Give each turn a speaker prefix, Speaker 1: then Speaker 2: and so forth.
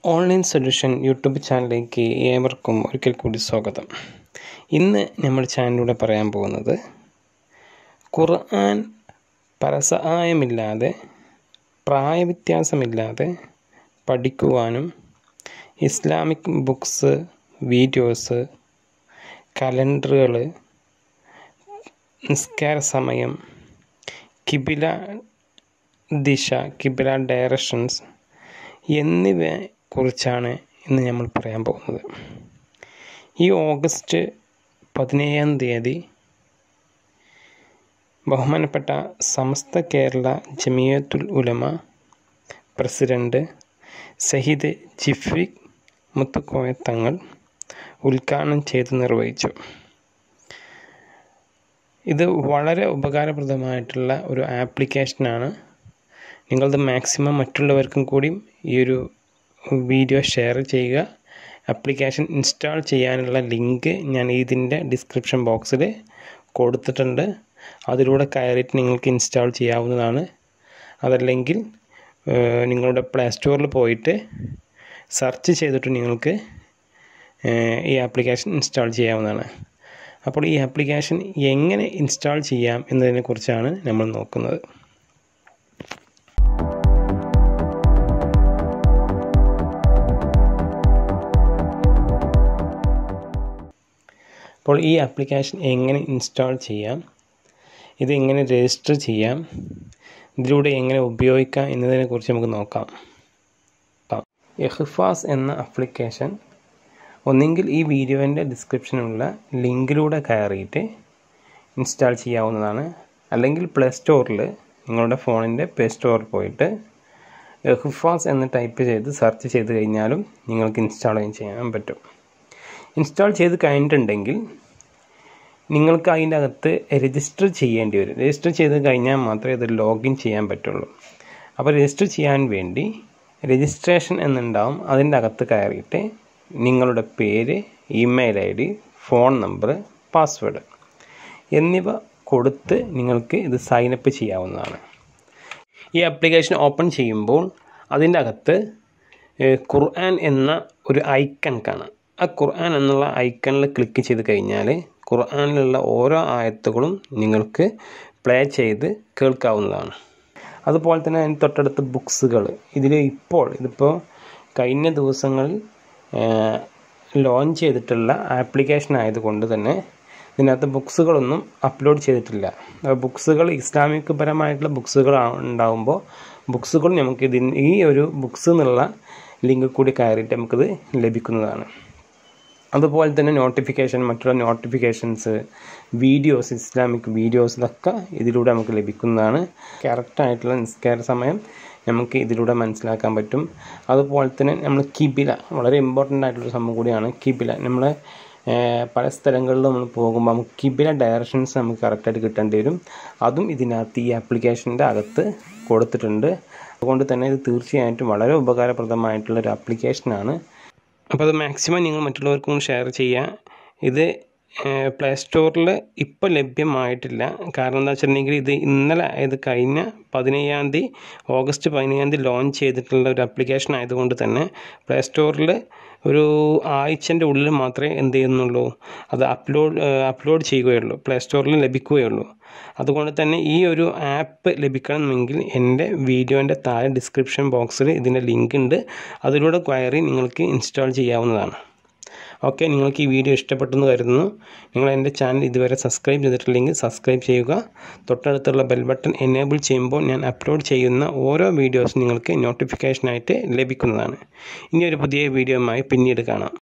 Speaker 1: online solution YouTube ചാനലിലേക്ക് ഏവർക്കും ഒരിക്കൽ കൂടി സ്വാഗതം ഇന്ന് നമ്മൾ ചാനലിലൂടെ പറയാൻ പോകുന്നത് ഖുർആൻ പരസഹായമില്ലാതെ പ്രായവ്യത്യാസമില്ലാതെ പഠിക്കുവാനും ഇസ്ലാമിക് ബുക്സ് വീഡിയോസ് കലണ്ടറുകൾ നിസ്കാര സമയം കിബില ദിശ കിബില ഡയറക്ഷൻസ് എന്നിവയെ കുറിച്ചാണ് ഇന്ന് നമ്മൾ പറയാൻ പോകുന്നത് ഈ ഓഗസ്റ്റ് പതിനേഴാം തീയതി ബഹുമാനപ്പെട്ട സമസ്ത കേരള ജമിയത്തുൽ ഉലമ പ്രസിഡന്റ് സഹിദ് ജിഫിക് മുത്തുക്കോയ തങ്ങൾ ഉദ്ഘാടനം ചെയ്ത് നിർവഹിച്ചു ഇത് വളരെ ഉപകാരപ്രദമായിട്ടുള്ള ഒരു ആപ്ലിക്കേഷനാണ് നിങ്ങളത് മാക്സിമം മറ്റുള്ളവർക്കും കൂടിയും ഈ ഒരു വീഡിയോ ഷെയർ ചെയ്യുക ആപ്ലിക്കേഷൻ ഇൻസ്റ്റാൾ ചെയ്യാനുള്ള ലിങ്ക് ഞാൻ ഇതിൻ്റെ ഡിസ്ക്രിപ്ഷൻ ബോക്സിൽ കൊടുത്തിട്ടുണ്ട് അതിലൂടെ കയറിയിട്ട് നിങ്ങൾക്ക് ഇൻസ്റ്റാൾ ചെയ്യാവുന്നതാണ് അതല്ലെങ്കിൽ നിങ്ങളുടെ പ്ലേ സ്റ്റോറിൽ പോയിട്ട് സെർച്ച് ചെയ്തിട്ട് നിങ്ങൾക്ക് ഈ ആപ്ലിക്കേഷൻ ഇൻസ്റ്റാൾ ചെയ്യാവുന്നതാണ് അപ്പോൾ ഈ ആപ്ലിക്കേഷൻ എങ്ങനെ ഇൻസ്റ്റാൾ ചെയ്യാം എന്നതിനെക്കുറിച്ചാണ് നമ്മൾ നോക്കുന്നത് അപ്പോൾ ഈ ആപ്ലിക്കേഷൻ എങ്ങനെ ഇൻസ്റ്റാൾ ചെയ്യാം ഇത് എങ്ങനെ രജിസ്റ്റർ ചെയ്യാം ഇതിലൂടെ എങ്ങനെ ഉപയോഗിക്കാം എന്നതിനെക്കുറിച്ച് നമുക്ക് നോക്കാം എഹ്ഫാസ് എന്ന ആപ്ലിക്കേഷൻ ഒന്നെങ്കിൽ ഈ വീഡിയോൻ്റെ ഡിസ്ക്രിപ്ഷനിലുള്ള ലിങ്കിലൂടെ കയറിയിട്ട് ഇൻസ്റ്റാൾ ചെയ്യാവുന്നതാണ് അല്ലെങ്കിൽ പ്ലേ സ്റ്റോറിൽ നിങ്ങളുടെ ഫോണിൻ്റെ പ്ലേ സ്റ്റോറിൽ പോയിട്ട് എഹ്ഫാസ് എന്ന് ടൈപ്പ് ചെയ്ത് സെർച്ച് ചെയ്ത് കഴിഞ്ഞാലും നിങ്ങൾക്ക് ഇൻസ്റ്റാൾ ചെയ്യാൻ പറ്റും ഇൻസ്റ്റാൾ ചെയ്ത് കഴിഞ്ഞിട്ടുണ്ടെങ്കിൽ നിങ്ങൾക്ക് അതിൻ്റെ അകത്ത് രജിസ്റ്റർ ചെയ്യേണ്ടി വരും രജിസ്റ്റർ ചെയ്ത് കഴിഞ്ഞാൽ മാത്രമേ ഇത് ലോഗിൻ ചെയ്യാൻ പറ്റുള്ളൂ അപ്പോൾ രജിസ്റ്റർ ചെയ്യാൻ വേണ്ടി രജിസ്ട്രേഷൻ എന്നുണ്ടാവും അതിൻ്റെ അകത്ത് കയറിയിട്ട് നിങ്ങളുടെ പേര് email I D phone number password എന്നിവ കൊടുത്ത് നിങ്ങൾക്ക് ഇത് സൈനപ്പ് ചെയ്യാവുന്നതാണ് ഈ ആപ്ലിക്കേഷൻ ഓപ്പൺ ചെയ്യുമ്പോൾ അതിൻ്റെ അകത്ത് ഖുർആൻ എന്ന ഒരു ഐക്കൺ കാണാം ആ ഖുർആൻ എന്നുള്ള ഐക്കണിൽ ക്ലിക്ക് ചെയ്ത് കഴിഞ്ഞാൽ ഖുർആനിലുള്ള ഓരോ ആയത്തുകളും നിങ്ങൾക്ക് പ്ലേ ചെയ്ത് കേൾക്കാവുന്നതാണ് അതുപോലെ തന്നെ അതിന് തൊട്ടടുത്ത് ബുക്സുകൾ ഇതിൽ ഇപ്പോൾ ഇതിപ്പോൾ കഴിഞ്ഞ ദിവസങ്ങളിൽ ലോഞ്ച് ചെയ്തിട്ടുള്ള ആപ്ലിക്കേഷൻ ആയതുകൊണ്ട് തന്നെ ഇതിനകത്ത് ബുക്സുകളൊന്നും അപ്ലോഡ് ചെയ്തിട്ടില്ല ബുക്സുകൾ ഇസ്ലാമിക് പരമായിട്ടുള്ള ബുക്സുകൾ ഉണ്ടാകുമ്പോൾ ബുക്സുകൾ നമുക്ക് ഇതിന് ഈ ഒരു ബുക്സ് എന്നുള്ള ലിങ്ക് കൂടി കയറിയിട്ട് നമുക്കിത് ലഭിക്കുന്നതാണ് അതുപോലെ തന്നെ നോട്ടിഫിക്കേഷൻ മറ്റുള്ള നോട്ടിഫിക്കേഷൻസ് വീഡിയോസ് ഇസ്ലാമിക് വീഡിയോസ് ഇതൊക്കെ ഇതിലൂടെ നമുക്ക് ലഭിക്കുന്നതാണ് കറക്റ്റായിട്ടുള്ള നിസ്കാര സമയം നമുക്ക് ഇതിലൂടെ മനസ്സിലാക്കാൻ പറ്റും അതുപോലെ തന്നെ നമ്മൾ കിബില വളരെ ഇമ്പോർട്ടൻ്റ് ആയിട്ടുള്ളൊരു സംഭവം കൂടിയാണ് കിബില നമ്മൾ പല സ്ഥലങ്ങളിലും നമ്മൾ പോകുമ്പോൾ നമുക്ക് കിബില ഡയറക്ഷൻസ് നമുക്ക് കറക്റ്റായിട്ട് കിട്ടേണ്ടി വരും അതും ഇതിനകത്ത് ഈ ആപ്ലിക്കേഷൻ്റെ അകത്ത് കൊടുത്തിട്ടുണ്ട് അതുകൊണ്ട് തന്നെ ഇത് തീർച്ചയായിട്ടും വളരെ ഉപകാരപ്രദമായിട്ടുള്ള ഒരു ആപ്ലിക്കേഷനാണ് അപ്പോൾ അത് മാക്സിമം നിങ്ങൾ മറ്റുള്ളവർക്കും ഷെയർ ചെയ്യുക ഇത് പ്ലേ സ്റ്റോറിൽ ഇപ്പോൾ ലഭ്യമായിട്ടില്ല കാരണം എന്താ വെച്ചിട്ടുണ്ടെങ്കിൽ ഇത് ഇന്നലെ ഇത് കഴിഞ്ഞ പതിനയ്യാം തീയതി ഓഗസ്റ്റ് പതിനയ്യാം തീയതി ലോഞ്ച് ചെയ്തിട്ടുള്ള ഒരു ആപ്ലിക്കേഷൻ ആയതുകൊണ്ട് തന്നെ പ്ലേ സ്റ്റോറിൽ ഒരു ആഴ്ചൻ്റെ ഉള്ളിൽ മാത്രമേ എന്ത് ചെയ്യുന്നുള്ളൂ അത് അപ്ലോഡ് അപ്ലോഡ് ചെയ്യുകയുള്ളൂ പ്ലേ സ്റ്റോറിൽ ലഭിക്കുകയുള്ളൂ അതുകൊണ്ട് തന്നെ ഈ ഒരു ആപ്പ് ലഭിക്കണമെങ്കിൽ എൻ്റെ വീഡിയോൻ്റെ താഴെ ഡിസ്ക്രിപ്ഷൻ ബോക്സിൽ ഇതിൻ്റെ ലിങ്ക് ഉണ്ട് അതിലൂടെ കയറി നിങ്ങൾക്ക് ഇൻസ്റ്റാൾ ചെയ്യാവുന്നതാണ് ഓക്കെ നിങ്ങൾക്ക് ഈ വീഡിയോ ഇഷ്ടപ്പെട്ടെന്ന് കരുതുന്നു നിങ്ങൾ എൻ്റെ ചാനൽ ഇതുവരെ സബ്സ്ക്രൈബ് ചെയ്തിട്ടില്ലെങ്കിൽ സബ്സ്ക്രൈബ് ചെയ്യുക തൊട്ടടുത്തുള്ള ബെൽ ബട്ടൺ എനേബിൾ ചെയ്യുമ്പോൾ ഞാൻ അപ്ലോഡ് ചെയ്യുന്ന ഓരോ വീഡിയോസും നിങ്ങൾക്ക് നോട്ടിഫിക്കേഷനായിട്ട് ലഭിക്കുന്നതാണ് ഇനി ഒരു പുതിയ വീഡിയോയുമായി പിന്നീട് കാണാം